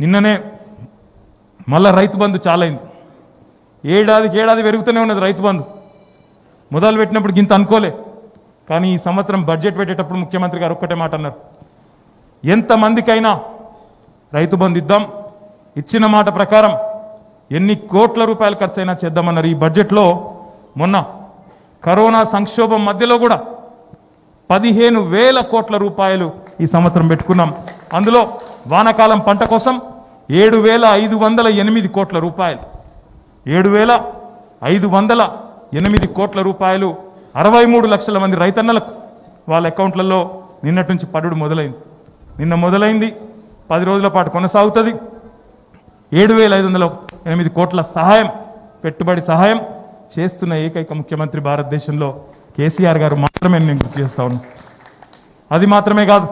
నిన్ననే మళ్ళా రైతు బంధు చాలా అయింది ఏడాదికి ఏడాది పెరుగుతూనే ఉన్నది రైతు బంధు మొదలు పెట్టినప్పుడు గింత అనుకోలే కానీ ఈ సంవత్సరం బడ్జెట్ పెట్టేటప్పుడు ముఖ్యమంత్రి గారు ఒక్కటే మాట అన్నారు ఎంతమందికైనా రైతు బంధు ఇద్దాం ఇచ్చిన మాట ప్రకారం ఎన్ని కోట్ల రూపాయలు ఖర్చైనా చేద్దామన్నారు ఈ బడ్జెట్లో మొన్న కరోనా సంక్షోభం మధ్యలో కూడా పదిహేను వేల కోట్ల రూపాయలు ఈ సంవత్సరం పెట్టుకున్నాం అందులో వానాకాలం పంట కోసం ఏడు వేల ఐదు వందల ఎనిమిది కోట్ల రూపాయలు ఏడు వేల ఐదు వందల ఎనిమిది కోట్ల రూపాయలు అరవై మూడు లక్షల మంది రైతన్నలకు వాళ్ళ అకౌంట్లలో నిన్నటి నుంచి పడుడు మొదలైంది నిన్న మొదలైంది పది రోజుల పాటు కొనసాగుతుంది ఏడు వేల ఐదు వందల ఎనిమిది కోట్ల సహాయం పెట్టుబడి సహాయం చేస్తున్న ఏకైక ముఖ్యమంత్రి భారతదేశంలో కేసీఆర్ గారు మాత్రమే నేను గుర్తు చేస్తా ఉన్నాను అది మాత్రమే కాదు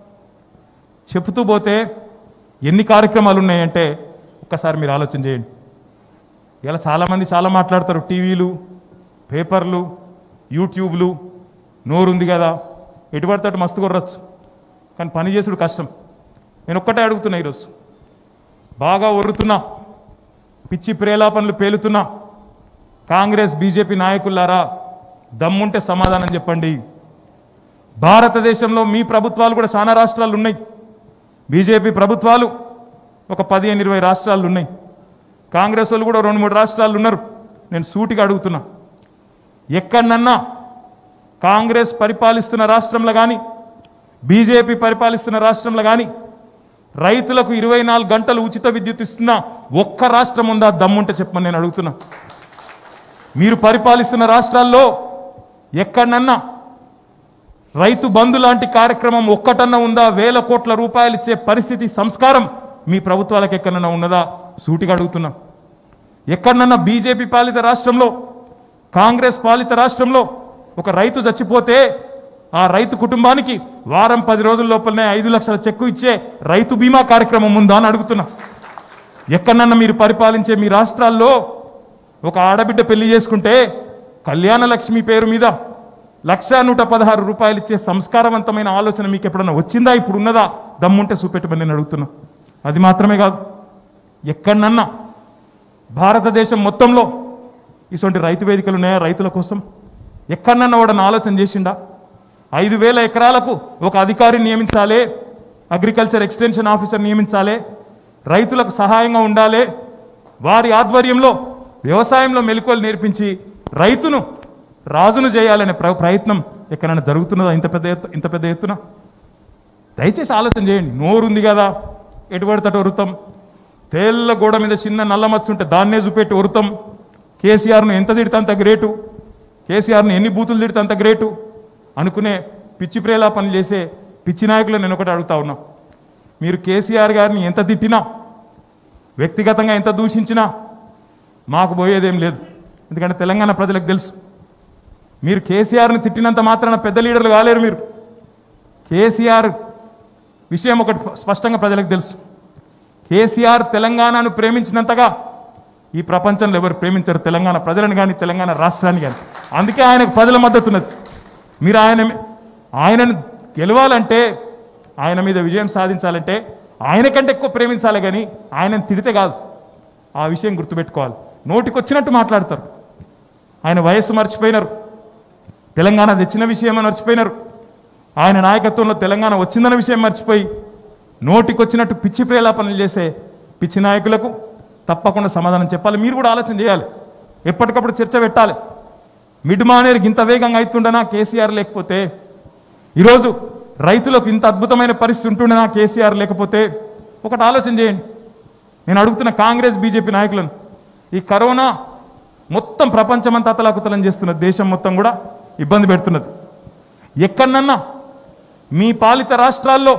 చెబుతూ పోతే ఎన్ని కార్యక్రమాలు ఉన్నాయంటే ఒక్కసారి మీరు ఆలోచన చేయండి ఇలా చాలామంది చాలా మాట్లాడతారు టీవీలు పేపర్లు యూట్యూబ్లు నోరుంది కదా ఎటు పడితే అటు మస్తు కొర్రచ్చు కానీ పని చేసుడు కష్టం నేను ఒక్కటే అడుగుతున్నా ఈరోజు బాగా ఒర్రుతున్నా పిచ్చి ప్రేలాపనలు పేలుతున్నా కాంగ్రెస్ బీజేపీ నాయకులారా దమ్ముంటే సమాధానం చెప్పండి భారతదేశంలో మీ ప్రభుత్వాలు కూడా చాలా రాష్ట్రాలు ఉన్నాయి బీజేపీ ప్రభుత్వాలు ఒక పదిహేను ఇరవై రాష్ట్రాలు ఉన్నాయి కాంగ్రెస్ వాళ్ళు కూడా రెండు మూడు రాష్ట్రాలు ఉన్నారు నేను సూటిగా అడుగుతున్నా ఎక్కడనన్నా కాంగ్రెస్ పరిపాలిస్తున్న రాష్ట్రంలో కానీ బీజేపీ పరిపాలిస్తున్న రాష్ట్రంలో కానీ రైతులకు ఇరవై నాలుగు గంటలు ఉచిత విద్యుత్ ఇస్తున్న ఒక్క రాష్ట్రం ఉందా దమ్ముంటే చెప్పమని నేను అడుగుతున్నా మీరు పరిపాలిస్తున్న రాష్ట్రాల్లో ఎక్కడనన్నా రైతు బంధు లాంటి కార్యక్రమం ఒక్కటన్నా ఉందా వేల కోట్ల రూపాయలు ఇచ్చే పరిస్థితి సంస్కారం మీ ప్రభుత్వాలకు ఎక్కడన్నా ఉన్నదా సూటిగా అడుగుతున్నా ఎక్కడనన్నా బీజేపీ పాలిత రాష్ట్రంలో కాంగ్రెస్ పాలిత రాష్ట్రంలో ఒక రైతు చచ్చిపోతే ఆ రైతు కుటుంబానికి వారం పది రోజుల లోపలనే ఐదు లక్షల చెక్కు ఇచ్చే రైతు బీమా కార్యక్రమం ఉందా అని అడుగుతున్నా ఎక్కడన్నా మీరు పరిపాలించే మీ రాష్ట్రాల్లో ఒక ఆడబిడ్డ పెళ్లి చేసుకుంటే కళ్యాణ లక్ష్మి పేరు మీద లక్ష నూట పదహారు రూపాయలు ఇచ్చే సంస్కారవంతమైన ఆలోచన మీకు ఎప్పుడన్నా వచ్చిందా ఇప్పుడు ఉన్నదా దమ్ముంటే చూపెట్టమని నేను అడుగుతున్నా అది మాత్రమే కాదు ఎక్కడనన్నా భారతదేశం మొత్తంలో ఇటువంటి రైతు వేదికలు ఉన్నాయా రైతుల కోసం ఎక్కడనన్నా వాడని ఆలోచన చేసిండా ఐదు వేల ఎకరాలకు ఒక అధికారిని నియమించాలి అగ్రికల్చర్ ఎక్స్టెన్షన్ ఆఫీసర్ నియమించాలి రైతులకు సహాయంగా ఉండాలి వారి ఆధ్వర్యంలో వ్యవసాయంలో మెలకువలు నేర్పించి రైతును రాజును చేయాలనే ప్ర ప్రయత్నం ఎక్కడైనా జరుగుతున్నదా ఇంత పెద్ద ఎత్తు ఇంత పెద్ద ఎత్తున దయచేసి ఆలోచన చేయండి నోరుంది కదా ఎటు పడితే వరుతాం తేళ్ల గోడ మీద చిన్న నల్ల మచ్చ ఉంటే దాన్నే చూపెట్టి వరుతాం కేసీఆర్ను ఎంత తిడితే అంత గ్రేటు కేసీఆర్ను ఎన్ని బూతులు తిడితే అంత గ్రేటు అనుకునే పిచ్చి ప్రేలా పనులు చేసే పిచ్చి నాయకులు నేను ఒకటి అడుగుతా ఉన్నా మీరు కేసీఆర్ గారిని ఎంత తిట్టినా వ్యక్తిగతంగా ఎంత దూషించినా మాకు పోయేదేం లేదు ఎందుకంటే తెలంగాణ ప్రజలకు తెలుసు మీరు కేసీఆర్ని తిట్టినంత మాత్రాన పెద్ద లీడర్లు కాలేరు మీరు కేసీఆర్ విషయం ఒకటి స్పష్టంగా ప్రజలకు తెలుసు కేసీఆర్ తెలంగాణను ప్రేమించినంతగా ఈ ప్రపంచంలో ఎవరు ప్రేమించరు తెలంగాణ ప్రజలను కానీ తెలంగాణ రాష్ట్రాన్ని కానీ అందుకే ఆయనకు ప్రజల మద్దతు ఉన్నది మీరు ఆయన మీ- ఆయనను గెలవాలంటే ఆయన మీద విజయం సాధించాలంటే ఆయన కంటే ఎక్కువ ప్రేమించాలి కానీ ఆయనను తిడితే కాదు ఆ విషయం గుర్తుపెట్టుకోవాలి నోటికొచ్చినట్టు మాట్లాడతారు ఆయన వయస్సు మర్చిపోయినారు తెలంగాణ తెచ్చిన విషయం మర్చిపోయినారు ఆయన నాయకత్వంలో తెలంగాణ వచ్చిందన్న విషయం మర్చిపోయి నోటికొచ్చినట్టు పిచ్చి ప్రేలాపనలు చేసే పిచ్చి నాయకులకు తప్పకుండా సమాధానం చెప్పాలి మీరు కూడా ఆలోచన చేయాలి ఎప్పటికప్పుడు చర్చ పెట్టాలి మిడ్ మానేరు ఇంత వేగంగా అవుతుండనా కేసీఆర్ లేకపోతే ఈరోజు రైతులకు ఇంత అద్భుతమైన పరిస్థితి ఉంటుండనా కేసీఆర్ లేకపోతే ఒకటి ఆలోచన చేయండి నేను అడుగుతున్న కాంగ్రెస్ బీజేపీ నాయకులను ఈ కరోనా మొత్తం ప్రపంచమంతా అతలాకుతలం చేస్తున్న దేశం మొత్తం కూడా ఇబ్బంది పెడుతున్నది ఎక్కడనన్నా మీ పాలిత రాష్ట్రాల్లో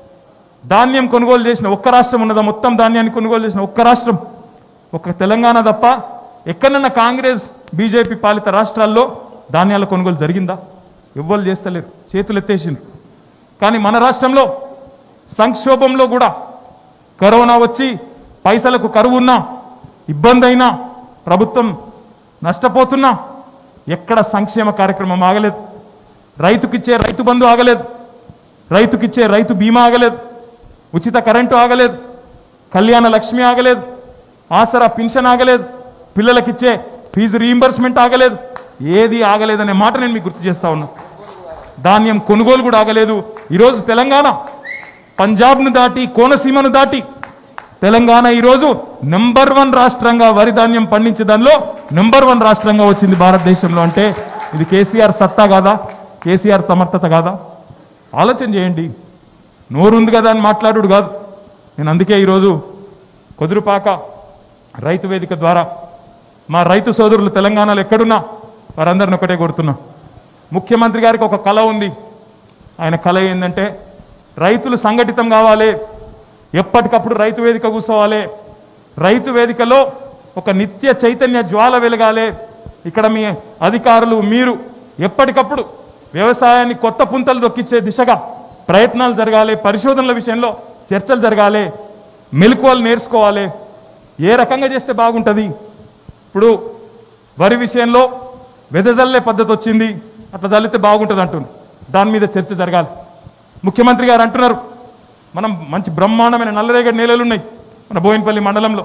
ధాన్యం కొనుగోలు చేసిన ఒక్క రాష్ట్రం ఉన్నదా మొత్తం ధాన్యాన్ని కొనుగోలు చేసిన ఒక్క రాష్ట్రం ఒక్క తెలంగాణ తప్ప ఎక్కడన్నా కాంగ్రెస్ బీజేపీ పాలిత రాష్ట్రాల్లో ధాన్యాల కొనుగోలు జరిగిందా ఎవ్వరు చేస్తలేరు చేతులు ఎత్తేసిండ్రు కానీ మన రాష్ట్రంలో సంక్షోభంలో కూడా కరోనా వచ్చి పైసలకు కరువు ఉన్నా ఇబ్బంది అయినా ప్రభుత్వం నష్టపోతున్నా ఎక్కడ సంక్షేమ కార్యక్రమం ఆగలేదు రైతుకిచ్చే రైతు బంధు ఆగలేదు రైతుకిచ్చే రైతు బీమా ఆగలేదు ఉచిత కరెంటు ఆగలేదు కళ్యాణ లక్ష్మి ఆగలేదు ఆసరా పింఛన్ ఆగలేదు పిల్లలకిచ్చే ఫీజు రీయింబర్స్మెంట్ ఆగలేదు ఏది ఆగలేదనే మాట నేను మీకు గుర్తు చేస్తా ఉన్నా ధాన్యం కొనుగోలు కూడా ఆగలేదు ఈరోజు తెలంగాణ పంజాబ్ను దాటి కోనసీమను దాటి తెలంగాణ ఈరోజు నెంబర్ వన్ రాష్ట్రంగా వరి ధాన్యం పండించే దానిలో నెంబర్ వన్ రాష్ట్రంగా వచ్చింది భారతదేశంలో అంటే ఇది కేసీఆర్ సత్తా కాదా కేసీఆర్ సమర్థత కాదా ఆలోచన చేయండి నోరుంది కదా అని మాట్లాడు కాదు నేను అందుకే ఈరోజు కుదురుపాక రైతు వేదిక ద్వారా మా రైతు సోదరులు తెలంగాణలో ఎక్కడున్నా వారందరిని ఒకటే కోరుతున్నా ముఖ్యమంత్రి గారికి ఒక కళ ఉంది ఆయన కళ ఏంటంటే రైతులు సంఘటితం కావాలి ఎప్పటికప్పుడు రైతు వేదిక కూర్చోవాలి రైతు వేదికలో ఒక నిత్య చైతన్య జ్వాల వెలగాలి ఇక్కడ మీ అధికారులు మీరు ఎప్పటికప్పుడు వ్యవసాయాన్ని కొత్త పుంతలు దొక్కించే దిశగా ప్రయత్నాలు జరగాలి పరిశోధనల విషయంలో చర్చలు జరగాలి మెలకువలు నేర్చుకోవాలి ఏ రకంగా చేస్తే బాగుంటుంది ఇప్పుడు వరి విషయంలో వెదజల్లే పద్ధతి వచ్చింది అట్లా జల్లితే బాగుంటుంది అంటున్నారు దాని మీద చర్చ జరగాలి ముఖ్యమంత్రి గారు అంటున్నారు మనం మంచి బ్రహ్మాండమైన నల్లరేగడి నేలలు ఉన్నాయి మన బోయినపల్లి మండలంలో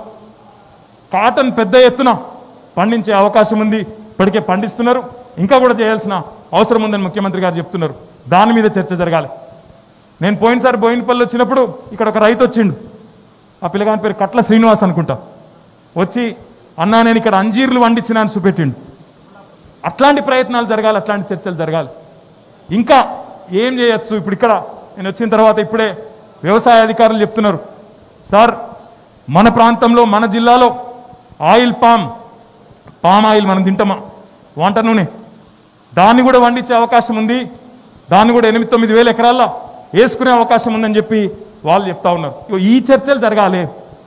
కాటన్ పెద్ద ఎత్తున పండించే అవకాశం ఉంది ఇప్పటికే పండిస్తున్నారు ఇంకా కూడా చేయాల్సిన అవసరం ఉందని ముఖ్యమంత్రి గారు చెప్తున్నారు దాని మీద చర్చ జరగాలి నేను పోయినసారి బోయినపల్లి వచ్చినప్పుడు ఇక్కడ ఒక రైతు వచ్చిండు ఆ పిల్లగాని పేరు కట్ల శ్రీనివాస్ అనుకుంటా వచ్చి అన్నా నేను ఇక్కడ అంజీర్లు వండించిన అని చూపెట్టిండు అట్లాంటి ప్రయత్నాలు జరగాలి అట్లాంటి చర్చలు జరగాలి ఇంకా ఏం చేయొచ్చు ఇప్పుడు ఇక్కడ నేను వచ్చిన తర్వాత ఇప్పుడే వ్యవసాయ అధికారులు చెప్తున్నారు సార్ మన ప్రాంతంలో మన జిల్లాలో ఆయిల్ పామ్ పామ్ ఆయిల్ మనం తింటామా వంట నూనె దాన్ని కూడా వండించే అవకాశం ఉంది దాన్ని కూడా ఎనిమిది తొమ్మిది వేల ఎకరాల్లో వేసుకునే అవకాశం ఉందని చెప్పి వాళ్ళు చెప్తా ఉన్నారు ఇగో ఈ చర్చలు జరగాలి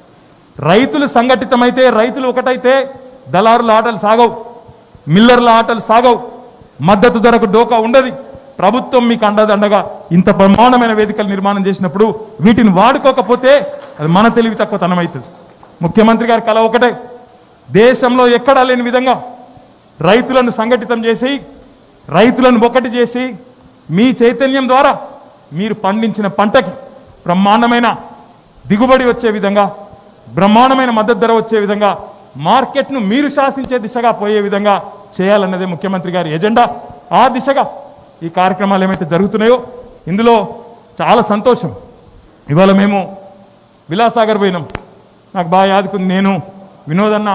రైతులు సంఘటితమైతే రైతులు ఒకటైతే దళారుల ఆటలు సాగవు మిల్లర్ల ఆటలు సాగవు మద్దతు ధరకు డోకా ఉండదు ప్రభుత్వం మీకు అండదండగా ఇంత బ్రహ్మాండమైన వేదికలు నిర్మాణం చేసినప్పుడు వీటిని వాడుకోకపోతే అది మన తెలివి తక్కువతనం అవుతుంది ముఖ్యమంత్రి గారి కళ ఒకటే దేశంలో ఎక్కడా లేని విధంగా రైతులను సంఘటితం చేసి రైతులను ఒకటి చేసి మీ చైతన్యం ద్వారా మీరు పండించిన పంటకి బ్రహ్మాండమైన దిగుబడి వచ్చే విధంగా బ్రహ్మాండమైన మద్దతు ధర వచ్చే విధంగా మార్కెట్ను మీరు శాసించే దిశగా పోయే విధంగా చేయాలన్నదే ముఖ్యమంత్రి గారి ఎజెండా ఆ దిశగా ఈ కార్యక్రమాలు ఏమైతే జరుగుతున్నాయో ఇందులో చాలా సంతోషం ఇవాళ మేము విలాసాగర్ పోయినాం నాకు బాగా యాదుకుంది నేను వినోదన్న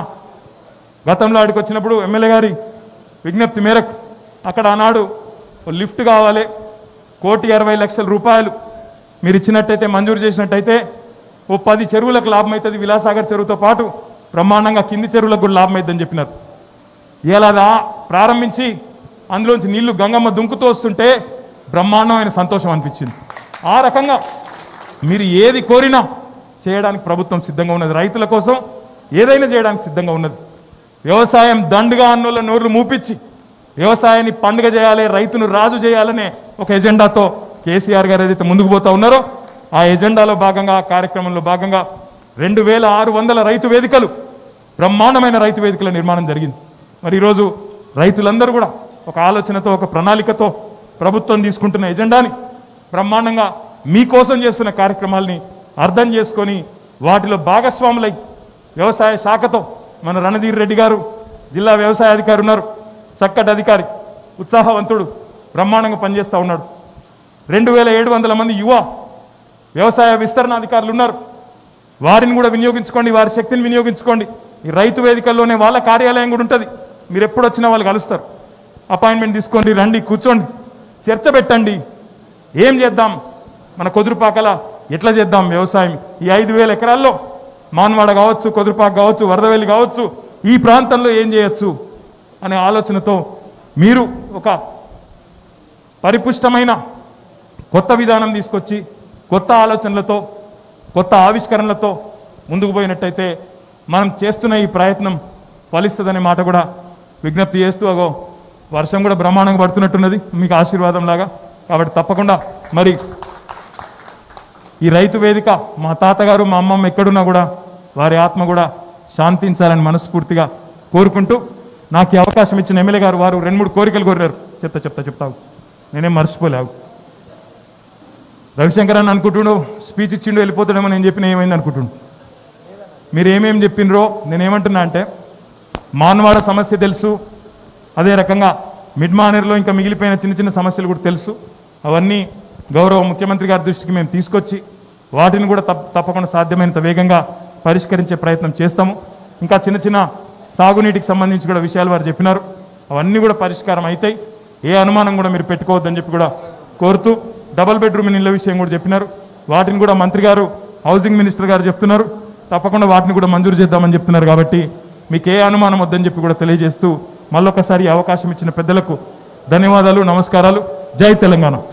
గతంలో ఆడికి వచ్చినప్పుడు ఎమ్మెల్యే గారి విజ్ఞప్తి మేరకు అక్కడ ఆనాడు ఓ లిఫ్ట్ కావాలి కోటి అరవై లక్షల రూపాయలు మీరు ఇచ్చినట్టయితే మంజూరు చేసినట్టయితే ఓ పది చెరువులకు లాభం అవుతుంది విలాసాగర్ చెరువుతో పాటు బ్రహ్మాండంగా కింది చెరువులకు కూడా లాభం అవుతుందని చెప్పినారు ఇలా దా ప్రారంభించి అందులోంచి నీళ్లు గంగమ్మ దుంకుతూ వస్తుంటే బ్రహ్మాండమైన సంతోషం అనిపించింది ఆ రకంగా మీరు ఏది కోరినా చేయడానికి ప్రభుత్వం సిద్ధంగా ఉన్నది రైతుల కోసం ఏదైనా చేయడానికి సిద్ధంగా ఉన్నది వ్యవసాయం దండుగా అన్నోళ్ళ నోర్లు మూపించి వ్యవసాయాన్ని పండుగ చేయాలి రైతును రాజు చేయాలనే ఒక ఎజెండాతో కేసీఆర్ గారు ఏదైతే ముందుకు పోతా ఉన్నారో ఆ ఎజెండాలో భాగంగా ఆ కార్యక్రమంలో భాగంగా రెండు వేల ఆరు వందల రైతు వేదికలు బ్రహ్మాండమైన రైతు వేదికల నిర్మాణం జరిగింది మరి ఈరోజు రైతులందరూ కూడా ఒక ఆలోచనతో ఒక ప్రణాళికతో ప్రభుత్వం తీసుకుంటున్న ఎజెండాని బ్రహ్మాండంగా మీకోసం చేస్తున్న కార్యక్రమాల్ని అర్థం చేసుకొని వాటిలో భాగస్వాములై వ్యవసాయ శాఖతో మన రణధీర్ రెడ్డి గారు జిల్లా వ్యవసాయ అధికారి ఉన్నారు చక్కటి అధికారి ఉత్సాహవంతుడు బ్రహ్మాండంగా పనిచేస్తూ ఉన్నాడు రెండు వేల ఏడు వందల మంది యువ వ్యవసాయ విస్తరణ అధికారులు ఉన్నారు వారిని కూడా వినియోగించుకోండి వారి శక్తిని వినియోగించుకోండి ఈ రైతు వేదికల్లోనే వాళ్ళ కార్యాలయం కూడా ఉంటుంది మీరు ఎప్పుడు వచ్చినా వాళ్ళు కలుస్తారు అపాయింట్మెంట్ తీసుకోండి రండి కూర్చోండి చర్చ పెట్టండి ఏం చేద్దాం మన కొదురుపాకల ఎట్లా చేద్దాం వ్యవసాయం ఈ ఐదు వేల ఎకరాల్లో మాన్వాడ కావచ్చు కొదురుపాక కావచ్చు వరదవెల్లి కావచ్చు ఈ ప్రాంతంలో ఏం చేయొచ్చు అనే ఆలోచనతో మీరు ఒక పరిపుష్టమైన కొత్త విధానం తీసుకొచ్చి కొత్త ఆలోచనలతో కొత్త ఆవిష్కరణలతో ముందుకు పోయినట్టయితే మనం చేస్తున్న ఈ ప్రయత్నం ఫలిస్తుందనే మాట కూడా విజ్ఞప్తి చేస్తూ అగో వర్షం కూడా బ్రహ్మాండంగా పడుతున్నట్టున్నది మీకు ఆశీర్వాదం లాగా కాబట్టి తప్పకుండా మరి ఈ రైతు వేదిక మా తాతగారు మా అమ్మమ్మ ఎక్కడున్నా కూడా వారి ఆత్మ కూడా శాంతించాలని మనస్ఫూర్తిగా కోరుకుంటూ నాకు ఈ అవకాశం ఇచ్చిన ఎమ్మెల్యే గారు వారు రెండు మూడు కోరికలు కోరారు చెప్తా చెప్తా చెప్తావు నేనేం మర్చిపోలేవు రవిశంకర్ అని అనుకుంటుండు స్పీచ్ ఇచ్చిండు వెళ్ళిపోతాడేమో నేను చెప్పిన ఏమైంది అనుకుంటుండు మీరు ఏమేం చెప్పినరో నేనేమంటున్నా అంటే మానవాడ సమస్య తెలుసు అదే రకంగా మిడ్ మానేర్లో ఇంకా మిగిలిపోయిన చిన్న చిన్న సమస్యలు కూడా తెలుసు అవన్నీ గౌరవ ముఖ్యమంత్రి గారి దృష్టికి మేము తీసుకొచ్చి వాటిని కూడా తప్ప తప్పకుండా సాధ్యమైనంత వేగంగా పరిష్కరించే ప్రయత్నం చేస్తాము ఇంకా చిన్న చిన్న సాగునీటికి సంబంధించి కూడా విషయాలు వారు చెప్పినారు అవన్నీ కూడా పరిష్కారం అవుతాయి ఏ అనుమానం కూడా మీరు పెట్టుకోవద్దని చెప్పి కూడా కోరుతూ డబల్ బెడ్రూమ్ ఇళ్ళ విషయం కూడా చెప్పినారు వాటిని కూడా మంత్రి గారు హౌసింగ్ మినిస్టర్ గారు చెప్తున్నారు తప్పకుండా వాటిని కూడా మంజూరు చేద్దామని చెప్తున్నారు కాబట్టి మీకు ఏ అనుమానం వద్దని చెప్పి కూడా తెలియజేస్తూ మళ్ళొకసారి ఈ అవకాశం ఇచ్చిన పెద్దలకు ధన్యవాదాలు నమస్కారాలు జై తెలంగాణ